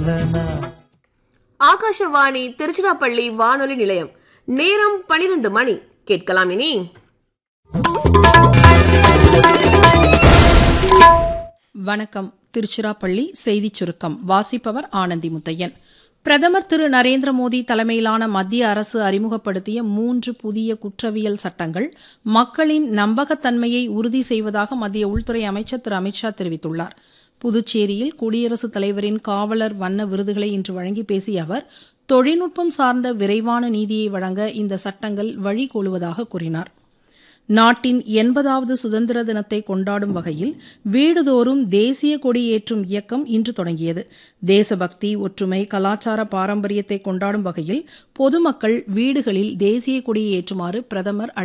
சொல்லனா ஆகாஷவாணி திருச்சிராப்பள்ளி வானொலி நிலையம் நேரம் பனிரெண்டு மணி கேட்கலாம் இனி வணக்கம் திருச்சிராப்பள்ளி செய்திச் சுருக்கம் வாசிப்பவர் ஆனந்தி முத்தையன் பிரதமர் திரு நரேந்திர மோடி தலைமையிலான மத்திய அரசு அறிமுகப்படுத்திய மூன்று புதிய குற்றவியல் சட்டங்கள் மக்களின் நம்பகத்தன்மையை உறுதி செய்வதாக மத்திய உள்துறை அமைச்சர் திரு அமித்ஷா தெரிவித்துள்ளார் புதுச்சேரியில் குடியரசுத் தலைவரின் காவலர் வண்ண விருதுகளை இன்று வழங்கி பேசிய அவர் தொழில்நுட்பம் சார்ந்த விரைவான நீதியை வழங்க இந்த சட்டங்கள் வழிகோலுவதாக கூறினார் நாட்டின் எண்பதாவது சுதந்திர தினத்தை கொண்டாடும் வகையில் வீடுதோறும் தேசிய கொடி ஏற்றும் இயக்கம் இன்று தொடங்கியது தேசபக்தி ஒற்றுமை கலாச்சார பாரம்பரியத்தை கொண்டாடும் வகையில் பொதுமக்கள் வீடுகளில் தேசிய கொடியை ஏற்றுமாறு பிரதமர்